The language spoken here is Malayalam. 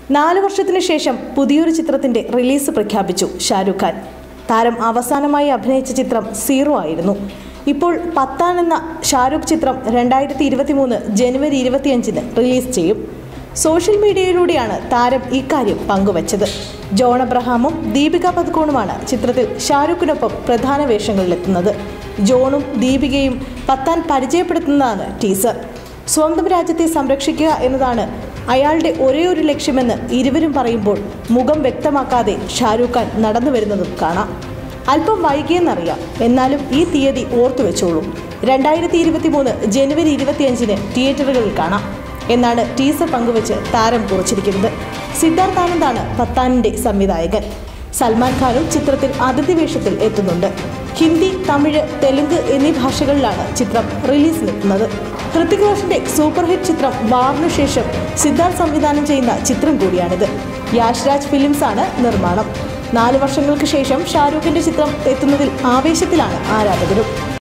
നാല് വർഷത്തിനു ശേഷം പുതിയൊരു ചിത്രത്തിന്റെ റിലീസ് പ്രഖ്യാപിച്ചു ഷാരൂഖ് ഖാൻ താരം അവസാനമായി അഭിനയിച്ച ചിത്രം സീറോ ആയിരുന്നു ഇപ്പോൾ പത്താൻ എന്ന ഷാരൂഖ് ചിത്രം രണ്ടായിരത്തി ഇരുപത്തി മൂന്ന് ജനുവരി ഇരുപത്തിയഞ്ചിന് റിലീസ് ചെയ്യും സോഷ്യൽ മീഡിയയിലൂടെയാണ് താരം ഇക്കാര്യം പങ്കുവച്ചത് ജോൺ അബ്രഹാമും ദീപിക പതുക്കോണുമാണ് ചിത്രത്തിൽ ഷാരൂഖിനൊപ്പം പ്രധാന വേഷങ്ങളിലെത്തുന്നത് ജോണും ദീപികയും പത്താൻ പരിചയപ്പെടുത്തുന്നതാണ് ടീസർ സ്വന്തം രാജ്യത്തെ സംരക്ഷിക്കുക എന്നതാണ് അയാളുടെ ഒരേ ഒരു ലക്ഷ്യമെന്ന് ഇരുവരും പറയുമ്പോൾ മുഖം വ്യക്തമാക്കാതെ ഷാരൂഖ് ഖാൻ നടന്നു വരുന്നതും കാണാം അല്പം വൈകിയെന്നറിയാം എന്നാലും ഈ തീയതി ഓർത്തു വെച്ചോളൂ രണ്ടായിരത്തി ഇരുപത്തി മൂന്ന് ജനുവരി ഇരുപത്തിയഞ്ചിന് തിയേറ്ററുകളിൽ കാണാം എന്നാണ് ടീസർ പങ്കുവച്ച് താരം കുറിച്ചിരിക്കുന്നത് സിദ്ധാർത്ഥ് ആനന്ദാണ് പത്താനിന്റെ സംവിധായകൻ സൽമാൻ ഖാനും ചിത്രത്തിൽ അതിഥി വേഷത്തിൽ എത്തുന്നുണ്ട് ഹിന്ദി തമിഴ് തെലുങ്ക് എന്നീ ഭാഷകളിലാണ് ചിത്രം റിലീസിലെത്തുന്നത് ഹൃത്തിക് റോഷന്റെ സൂപ്പർ ഹിറ്റ് ചിത്രം വാറിനു ശേഷം സിദ്ധാർത്ഥ് സംവിധാനം ചെയ്യുന്ന ചിത്രം കൂടിയാണിത് യാഷ് രാജ് ഫിലിംസ് ആണ് നിർമ്മാണം നാല് വർഷങ്ങൾക്ക് ശേഷം ഷാരൂഖിന്റെ ചിത്രം എത്തുന്നതിൽ ആവേശത്തിലാണ് ആരാധകരും